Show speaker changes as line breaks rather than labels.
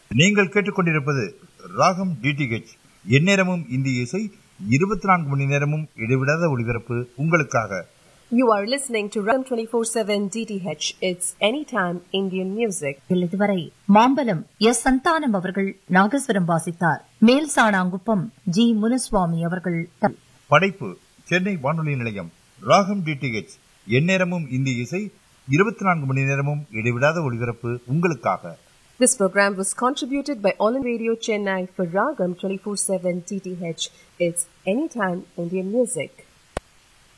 நீங்கள் கேட்டுக்கொண்டிருப்பது ராகம் டிடிஹெச் எந்நேரமும் இந்திய இசை இருபத்தி நான்கு மணி நேரமும் இடைவிடாத ஒளிபரப்பு உங்களுக்காக
You are listening to Ram 24/7 DTH. It's anytime Indian music.
இதுவரை மாம்பலம் எஸ் சந்தானம் அவர்கள் நாகஸ்வரம் வாசித்தார் மேல் சாணாங்குப்பம் ஜி முனுசுவாமி அவர்கள் த-
படைப்பு சென்னை வானொலி நிலையம் ராகம் டிடிஹெச் எந்நேரமும் இந்திய இசை இருபத்தி நான்கு மணி நேரமும் இடைவிடாத ஒளிபரப்பு உங்களுக்காக
This program was contributed by All in Radio Chennai for Ragam 24/7 DTH. It's anytime Indian music.